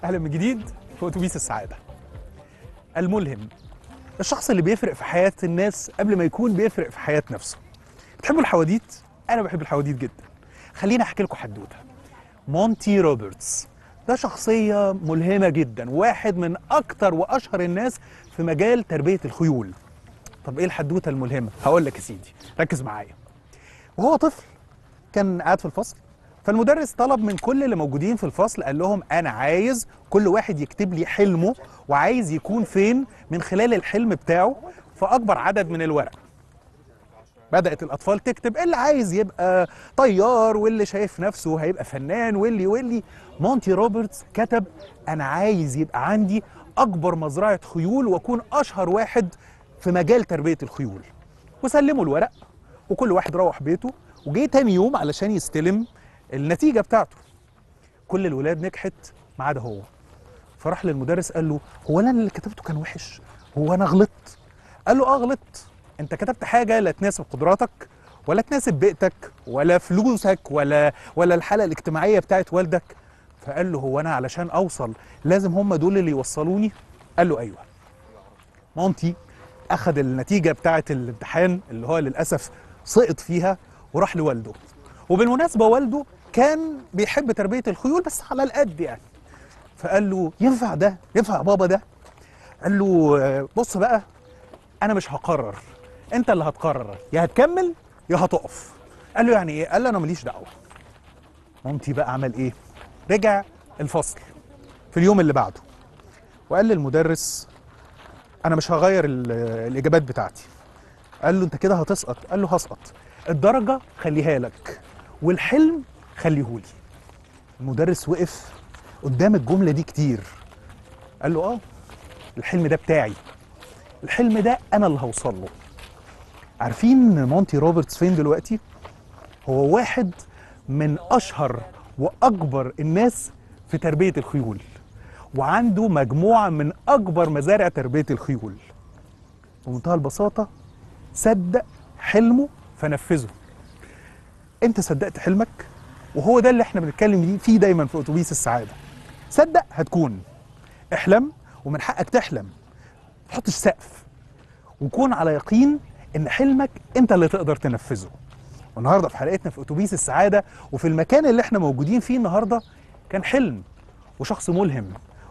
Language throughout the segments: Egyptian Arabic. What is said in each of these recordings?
اهلا من جديد في اتوبيس السعاده الملهم الشخص اللي بيفرق في حياه الناس قبل ما يكون بيفرق في حياه نفسه بتحبوا الحواديت انا بحب الحواديت جدا خليني احكي لكم حدوته مونتي روبرتس ده شخصية ملهمة جدا واحد من أكتر وأشهر الناس في مجال تربية الخيول طب إيه الحدوتة الملهمة؟ هقول لك يا سيدي ركز معايا وهو طفل كان قاعد في الفصل فالمدرس طلب من كل اللي موجودين في الفصل قال لهم انا عايز كل واحد يكتب لي حلمه وعايز يكون فين من خلال الحلم بتاعه في اكبر عدد من الورق بدات الاطفال تكتب اللي عايز يبقى طيار واللي شايف نفسه هيبقى فنان واللي واللي مونتي روبرتس كتب انا عايز يبقى عندي اكبر مزرعه خيول واكون اشهر واحد في مجال تربيه الخيول وسلموا الورق وكل واحد روح بيته وجه تاني يوم علشان يستلم النتيجه بتاعته كل الولاد نجحت ما عدا هو فراح للمدرس قال له هو انا اللي كتبته كان وحش هو انا غلطت قال له اه غلطت انت كتبت حاجه لا تناسب قدراتك ولا تناسب بيئتك ولا فلوسك ولا ولا الحاله الاجتماعيه بتاعت والدك فقال له هو انا علشان اوصل لازم هم دول اللي يوصلوني قال له ايوه مونتي اخذ النتيجه بتاعه الامتحان اللي هو للاسف سقط فيها وراح لوالده وبالمناسبه والده كان بيحب تربيه الخيول بس على القد يعني فقال له ينفع ده ينفع يا بابا ده قال له آه، بص بقى انا مش هقرر انت اللي هتقرر يا هتكمل يا هتقف قال له يعني ايه قال له انا ماليش دعوه مامتي بقى عمل ايه رجع الفصل في اليوم اللي بعده وقال للمدرس انا مش هغير ال- الاجابات بتاعتي قال له انت كده هتسقط قال له هسقط الدرجه خليها لك والحلم خليهولي المدرس وقف قدام الجمله دي كتير قال له اه الحلم ده بتاعي الحلم ده انا اللي هوصل له عارفين مونتي روبرتس فين دلوقتي هو واحد من اشهر واكبر الناس في تربيه الخيول وعنده مجموعه من اكبر مزارع تربيه الخيول بمنتهى البساطه صدق حلمه فنفذه انت صدقت حلمك وهو ده اللي احنا بنتكلم فيه دايما في اتوبيس السعاده صدق هتكون احلم ومن حقك تحلم ما تحطش سقف وكون على يقين ان حلمك انت اللي تقدر تنفذه والنهارده في حلقتنا في اتوبيس السعاده وفي المكان اللي احنا موجودين فيه النهارده كان حلم وشخص ملهم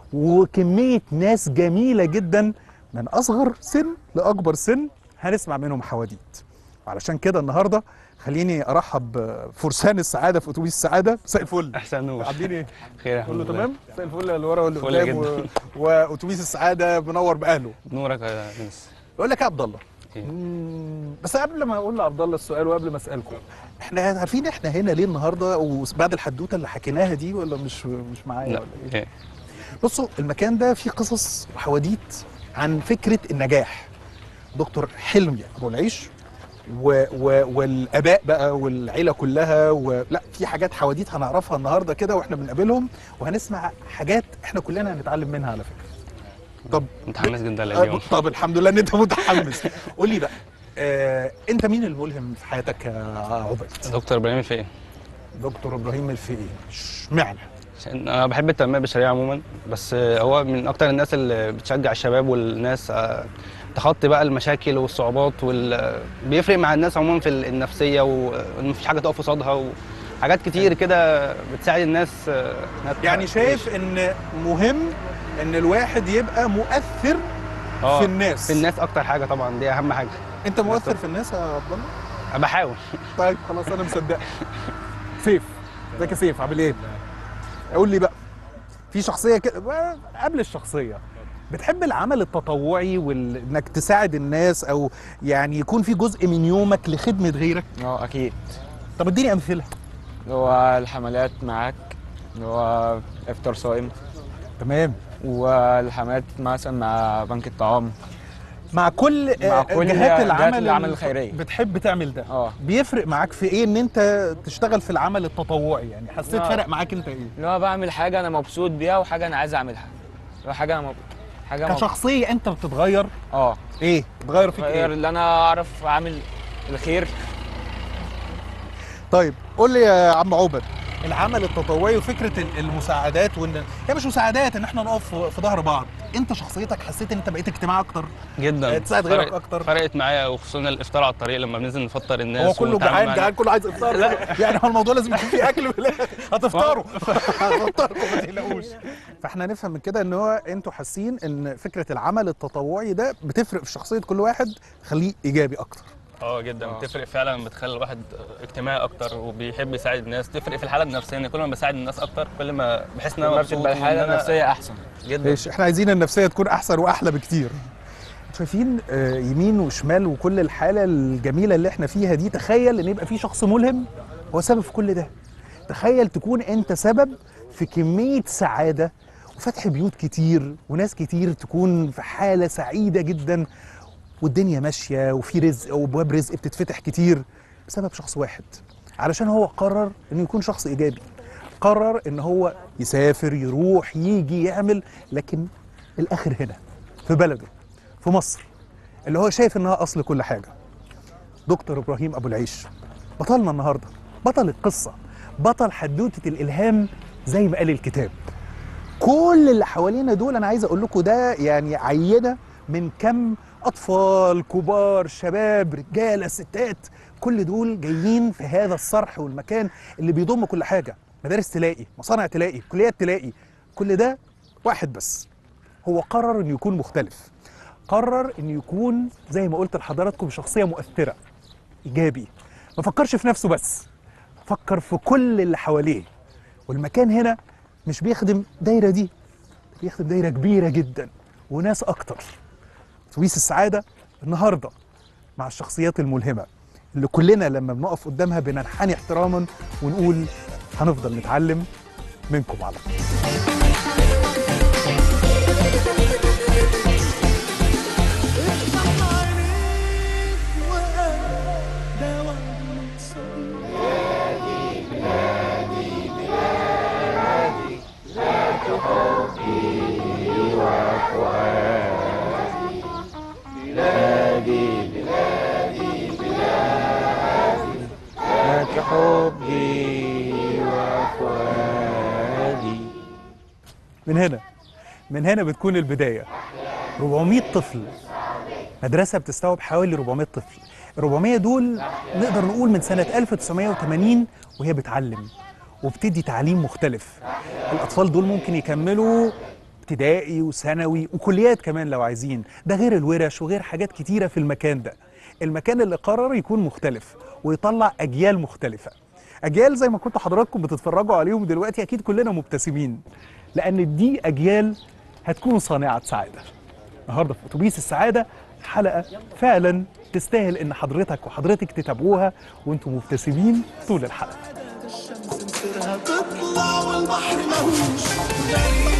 وكميه ناس جميله جدا من اصغر سن لاكبر سن هنسمع منهم حواديت وعلشان كده النهارده خليني ارحب بفرسان السعاده في اتوبيس السعاده مساء الفل احسن نور عاملين ايه؟ خير الحمد كله لله. تمام؟ مساء الفل اللي ورا واللي فل قدام و... جدا. واتوبيس السعاده منور باهله نورك يا انس يقول لك يا عبد الله إيه؟ مم، بس قبل ما اقول لعبد الله السؤال وقبل ما اسالكم احنا عارفين احنا هنا ليه النهارده وبعد الحدوته اللي حكيناها دي ولا مش مش معايا لا ولا ايه؟ إيه. بصوا المكان ده فيه قصص وحواديت عن فكره النجاح دكتور حلمي ابو العيش و و والاباء بقى والعيله كلها ولا في حاجات حواديت هنعرفها النهارده كده واحنا بنقابلهم وهنسمع حاجات احنا كلنا هنتعلم منها على فكره طب متحمس جدا آه، لليوم طب الحمد لله ان انت متحمس قول لي بقى آه، انت مين الملهم في حياتك يا عبيد دكتور ابراهيم الفقي دكتور ابراهيم الفقي اشمعنى عشان انا بحب التنميه البشريه عموما بس هو من اكتر الناس اللي بتشجع الشباب والناس آه، تخطي بقى المشاكل والصعوبات وال بيفرق مع الناس عموما في النفسيه وان مفيش حاجه تقف قصادها وحاجات كتير كده بتساعد الناس آه، إنها يعني تحقق- شايف ان مهم ان الواحد يبقى مؤثر آه، في الناس في الناس اكتر حاجه طبعا دي اهم حاجه انت مؤثر في الناس يا عبد الله بحاول طيب خلاص انا مصدق سيف ازيك يا سيف عامل ايه قول لي بقى في شخصيه كده بقى قبل الشخصيه بتحب العمل التطوعي وانك تساعد الناس او يعني يكون في جزء من يومك لخدمه غيرك اه اكيد طب اديني امثله اللي هو الحملات معاك اللي هو افطار صائم تمام والحملات مثلا مع بنك الطعام مع كل مع آه، كل جهات جهات العمل العمل ال- الخيرية. بتحب تعمل ده اه بيفرق معاك في ايه ان انت تشتغل في العمل التطوعي يعني حسيت لا. فرق معاك انت ايه اللي هو بعمل حاجه انا مبسوط بيها وحاجه انا عايز اعملها اللي هو حاجه انا مب... حاجه مب... كشخصيه انت بتتغير اه ايه بتغير فيك غير ايه اللي انا اعرف اعمل الخير طيب قول لي يا عم عوبد العمل التطوعي وفكره ال- المساعدات وان هي مش مساعدات ان احنا نقف في- في ظهر بعض انت شخصيتك حسيت ان انت بقيت اجتماعي اكتر جدا تساعد غيرك فرقت- أكتر. فرقت معايا وخصوصا الافطار على الطريق لما بننزل نفطر الناس هو كله ونتعامل جعان مع جعان كله عايز افطار لا. يعني هو الموضوع لازم يكون فيه اكل في الاخر هتفطروا هتفطروا ما تقلقوش فاحنا نفهم من كده ان هو انتوا حاسين ان فكره العمل التطوعي ده بتفرق في شخصيه كل واحد تخليه ايجابي اكتر اه جدا آه. بتفرق فعلا بتخلي الواحد اجتماعي اكتر وبيحب يساعد الناس تفرق في الحاله النفسيه ان كل ما بساعد الناس اكتر كل ما بحس ان انا ما مبسوط بتبقى وإن الحاله أنا- النفسيه احسن جدا ايش احنا عايزين النفسيه تكون احسن واحلى بكتير شايفين آه، يمين وشمال وكل الحاله الجميله اللي احنا فيها دي تخيل ان يبقى في شخص ملهم هو سبب في كل ده تخيل تكون انت سبب في كميه سعاده وفتح بيوت كتير وناس كتير تكون في حاله سعيده جدا والدنيا ماشيه وفي رزق وابواب رزق بتتفتح كتير بسبب شخص واحد علشان هو قرر انه يكون شخص ايجابي قرر ان هو يسافر يروح يجي يعمل لكن الاخر هنا في بلده في مصر اللي هو شايف انها اصل كل حاجه دكتور ابراهيم ابو العيش بطلنا النهارده بطل القصه بطل حدوته الالهام زي ما قال الكتاب كل اللي حوالينا دول انا عايز اقول لكم ده يعني عينه من كم اطفال كبار شباب رجاله ستات كل دول جايين في هذا الصرح والمكان اللي بيضم كل حاجه مدارس تلاقي مصانع تلاقي كليات تلاقي كل ده واحد بس هو قرر انه يكون مختلف قرر انه يكون زي ما قلت لحضراتكم شخصيه مؤثره ايجابي ما فكرش في نفسه بس فكر في كل اللي حواليه والمكان هنا مش بيخدم دايره دي بيخدم دايره كبيره جدا وناس اكتر اتوبيس السعاده النهارده مع الشخصيات الملهمه اللي كلنا لما بنقف قدامها بننحني احتراما ونقول هنفضل نتعلم منكم على طول لك حبي وفؤادي من هنا من هنا بتكون البداية 400 طفل مدرسة بتستوعب حوالي 400 طفل ال 400 دول نقدر نقول من سنة 1980 وهي بتعلم وبتدي تعليم مختلف الأطفال دول ممكن يكملوا ابتدائي وثانوي وكليات كمان لو عايزين ده غير الورش وغير حاجات كتيرة في المكان ده المكان اللي قرر يكون مختلف ويطلع أجيال مختلفة أجيال زي ما كنتوا حضراتكم بتتفرجوا عليهم دلوقتي أكيد كلنا مبتسمين لأن دي أجيال هتكون صانعة سعادة النهارده في اتوبيس السعاده حلقه فعلا تستاهل ان حضرتك وحضرتك تتابعوها وانتم مبتسمين طول الحلقه الشمس مصيرها تطلع والبحر مهوش